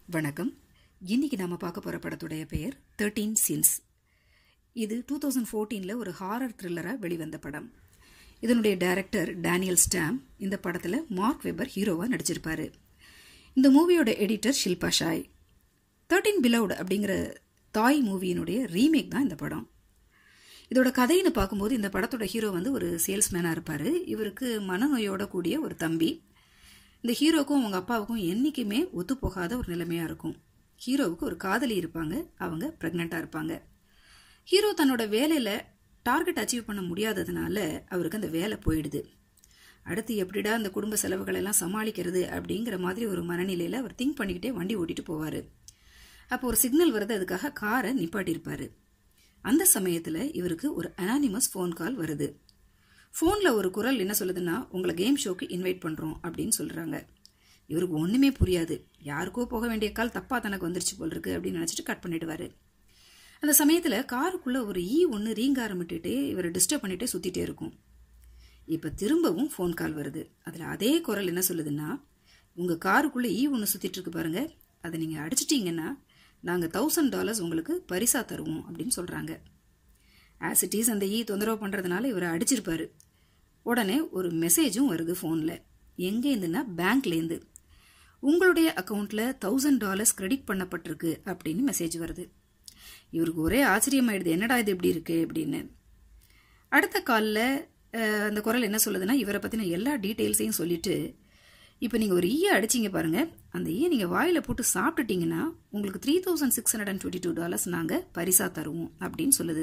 வணக்கம் இன்னைக்கு நாம பார்க்க போற படத்துடைய பெயர் தேர்ட்டீன் சீன்ஸ் இது டூ தௌசண்ட் ஃபோர்டீனில் ஒரு ஹாரர் த்ரில்லராக வெளிவந்த படம் இதனுடைய டைரக்டர் டேனியல் ஸ்டாம் இந்த படத்தில் மார்க் வெபர் ஹீரோவாக நடிச்சிருப்பாரு இந்த மூவியோட editor Shilpa Shai thirteen beloved அப்படிங்கிற தாய் மூவியினுடைய ரீமேக் தான் இந்த படம் இதோட கதைன்னு பார்க்கும்போது இந்த படத்தோட ஹீரோ வந்து ஒரு சேல்ஸ்மேனாக இருப்பார் இவருக்கு மனநோயோட கூடிய ஒரு தம்பி இந்த ஹீரோக்கும் அவங்க அப்பாவுக்கும் என்றைக்குமே ஒத்துப்போகாத ஒரு நிலைமையாக இருக்கும் ஹீரோவுக்கு ஒரு காதலி இருப்பாங்க அவங்க ப்ரெக்னெண்ட்டாக இருப்பாங்க ஹீரோ தன்னோட வேலையில் டார்கெட் அச்சீவ் பண்ண முடியாததுனால அவருக்கு அந்த வேலை போயிடுது அடுத்து எப்படிடா அந்த குடும்ப செலவுகள் எல்லாம் சமாளிக்கிறது அப்படிங்கிற மாதிரி ஒரு மனநிலையில் அவர் திங்க் பண்ணிக்கிட்டே வண்டி ஓட்டிட்டு போவார் அப்போ ஒரு சிக்னல் வருது அதுக்காக காரை நிப்பாட்டியிருப்பாரு அந்த சமயத்தில் இவருக்கு ஒரு அனானிமஸ் ஃபோன் கால் வருது ஃபோனில் ஒரு குரல் என்ன சொல்லுதுன்னா உங்களை கேம் ஷோக்கு இன்வைட் பண்ணுறோம் அப்படின்னு சொல்கிறாங்க இவருக்கு ஒன்றுமே புரியாது யாருக்கோ போக வேண்டிய கால் தப்பாக தனக்கு வந்துருச்சு போல் இருக்கு அப்படின்னு நினச்சிட்டு கட் பண்ணிடுவார் அந்த சமயத்தில் காருக்குள்ளே ஒரு ஈ ஒன்று ரீங்காரமிட்டுட்டு இவரை டிஸ்டர்ப் பண்ணிகிட்டே சுற்றிட்டே இருக்கும் இப்போ திரும்பவும் ஃபோன் கால் வருது அதில் அதே குரல் என்ன சொல்லுதுன்னா உங்கள் காருக்குள்ளே ஈ ஒன்று சுற்றிட்டு இருக்கு பாருங்க அதை நீங்கள் அடிச்சிட்டிங்கன்னா நாங்கள் தௌசண்ட் டாலர்ஸ் உங்களுக்கு பரிசா தருவோம் அப்படின்னு சொல்கிறாங்க ஆஸ் இட் இஸ் அந்த ஈ தொந்தரவு பண்ணுறதுனால இவரை அடிச்சிருப்பாரு உடனே ஒரு மெசேஜும் வருது ஃபோனில் எங்கேருந்துன்னா பேங்க்லேருந்து உங்களுடைய அக்கௌண்ட்டில் தௌசண்ட் டாலர்ஸ் கிரெடிட் பண்ணப்பட்டிருக்கு அப்படின்னு மெசேஜ் வருது இவருக்கு ஒரே ஆச்சரியமாயிடுது என்னடா இது இப்படி இருக்கு அப்படின்னு அடுத்த காலில் அந்த குரல் என்ன சொல்லுதுன்னா இவரை பற்றின எல்லா டீட்டெயில்ஸையும் சொல்லிட்டு இப்போ நீங்கள் ஒரு ஈயை அடிச்சிங்க பாருங்க அந்த ஈயை நீங்கள் வாயில் போட்டு சாப்பிட்டுட்டீங்கன்னா உங்களுக்கு three thousand six hundred and twenty two dollars நாங்கள் பரிசா தருவோம் அப்படின்னு சொல்லுது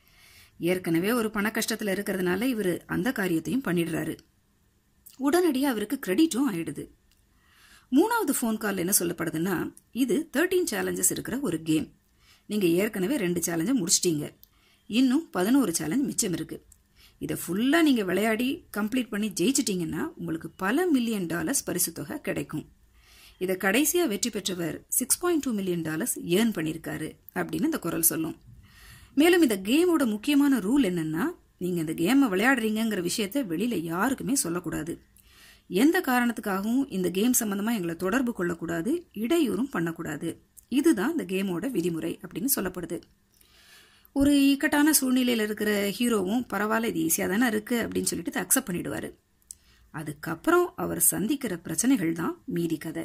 ஏற்கனவே ஒரு பண கஷ்டத்தில் இருக்கிறதுனால இவர் அந்த காரியத்தையும் பண்ணிடுறாரு உடனடியாக அவருக்கு கிரெடிட்டும் ஆயிடுது மூணாவது ஃபோன் கால் என்ன சொல்லப்படுதுன்னா இது தேர்ட்டீன் சேலஞ்சஸ் இருக்கிற ஒரு கேம் நீங்கள் ஏற்கனவே ரெண்டு சேலஞ்சை முடிச்சிட்டீங்க இன்னும் பதினோரு சேலஞ்ச் மிச்சம் இருக்குது இதை ஃபுல்லாக நீங்கள் விளையாடி கம்ப்ளீட் பண்ணி ஜெயிச்சிட்டிங்கன்னா உங்களுக்கு பல மில்லியன் டாலர்ஸ் பரிசு தொகை கிடைக்கும் இதை கடைசியாக வெற்றி பெற்றவர் six point two million dollars earn பண்ணியிருக்காரு அப்படின்னு இந்த குரல் சொல்லும் மேலும் இந்த கேமோட முக்கியமான ரூல் என்னன்னா நீங்கள் இந்த கேமை விளையாடுறீங்கிற விஷயத்த வெளியில் யாருக்குமே சொல்லக்கூடாது எந்த காரணத்துக்காகவும் இந்த கேம் சம்மந்தமாக எங்களை தொடர்பு கொள்ளக்கூடாது இடையூறும் பண்ணக்கூடாது இதுதான் இந்த கேமோட விதிமுறை அப்படின்னு சொல்லப்படுது ஒரு இக்கட்டான சூழ்நிலையில் இருக்கிற ஹீரோவும் பரவாயில்ல இது ஈஸியாக தானே இருக்குது அப்படின்னு சொல்லிட்டு இதை அக்செப்ட் பண்ணிடுவார் அதுக்கப்புறம் அவர் சந்திக்கிற பிரச்சனைகள் தான் மீதி கதை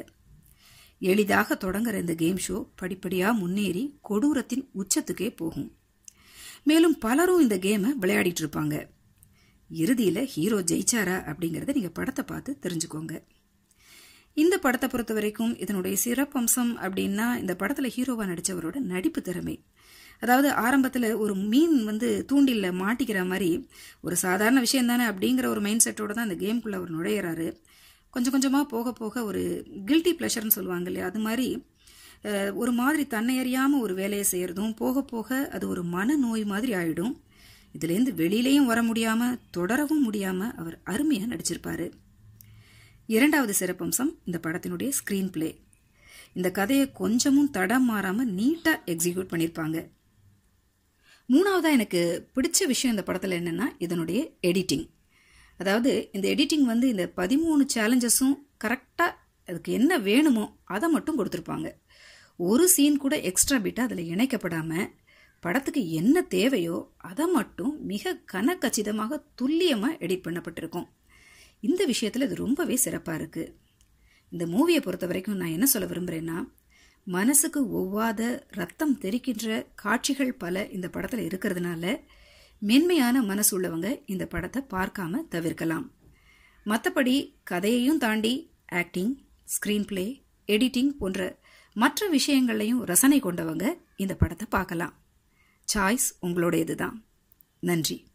எளிதாக தொடங்குற இந்த கேம் ஷோ படிப்படியாக முன்னேறி கொடூரத்தின் உச்சத்துக்கே போகும் மேலும் பலரும் இந்த கேமை விளையாடிட்டு இருப்பாங்க இறுதியில் ஹீரோ ஜெயிச்சாரா அப்படிங்கிறத நீங்கள் படத்தை பார்த்து தெரிஞ்சுக்கோங்க இந்த படத்தை பொறுத்த வரைக்கும் இதனுடைய சிறப்பம்சம் அப்படின்னா இந்த படத்தில் ஹீரோவாக நடித்தவரோட நடிப்பு திறமை அதாவது ஆரம்பத்தில் ஒரு மீன் வந்து தூண்டில்ல மாட்டிக்கிற மாதிரி ஒரு சாதாரண விஷயம் தானே அப்படிங்கிற ஒரு மைண்ட் செட்டோட தான் அந்த கேம்குள்ளே அவர் நுழையிறாரு கொஞ்சம் கொஞ்சமாக போக போக ஒரு கில்ட்டி ப்ளஷர்னு சொல்லுவாங்க இல்லையா அது மாதிரி ஒரு மாதிரி தன்னை அறியாமல் ஒரு வேலையை செய்கிறதும் போக போக அது ஒரு மனநோய் மாதிரி ஆயிடும் இதுலேருந்து வெளியிலையும் வர முடியாமல் தொடரவும் முடியாமல் அவர் அருமையாக நடிச்சிருப்பாரு இரண்டாவது சிறப்பம்சம் இந்த படத்தினுடைய ஸ்க்ரீன் பிளே இந்த கதையை கொஞ்சமும் தடம் மாறாமல் நீட்டாக எக்ஸிக்யூட் பண்ணியிருப்பாங்க மூணாவதாக எனக்கு பிடிச்ச விஷயம் இந்த படத்தில் என்னென்னா இதனுடைய எடிட்டிங் அதாவது இந்த எடிட்டிங் வந்து இந்த பதிமூணு சேலஞ்சஸும் கரெக்டாக அதுக்கு என்ன வேணுமோ அதை மட்டும் கொடுத்துருப்பாங்க ஒரு சீன் கூட எக்ஸ்ட்ரா பிட்டாக அதில் இணைக்கப்படாமல் படத்துக்கு என்ன தேவையோ அதை மட்டும் மிக கனக்கச்சிதமாக துல்லியமாக எடிட் பண்ணப்பட்டிருக்கும் இந்த விஷயத்தில் இது ரொம்பவே சிறப்பாக இருக்குது இந்த மூவியை பொறுத்த வரைக்கும் நான் என்ன சொல்ல விரும்புகிறேன்னா மனசுக்கு ஒவ்வாத ரத்தம் தெரிக்கின்ற காட்சிகள் பல இந்த படத்தில் இருக்கிறதுனால மென்மையான மனசு உள்ளவங்க இந்த படத்தை பார்க்காம தவிர்க்கலாம் மற்றபடி கதையையும் தாண்டி ஆக்டிங் ஸ்க்ரீன் பிளே எடிட்டிங் போன்ற மற்ற விஷயங்களையும் ரசனை கொண்டவங்க இந்த படத்தை பார்க்கலாம் சாய்ஸ் உங்களுடையது தான் நன்றி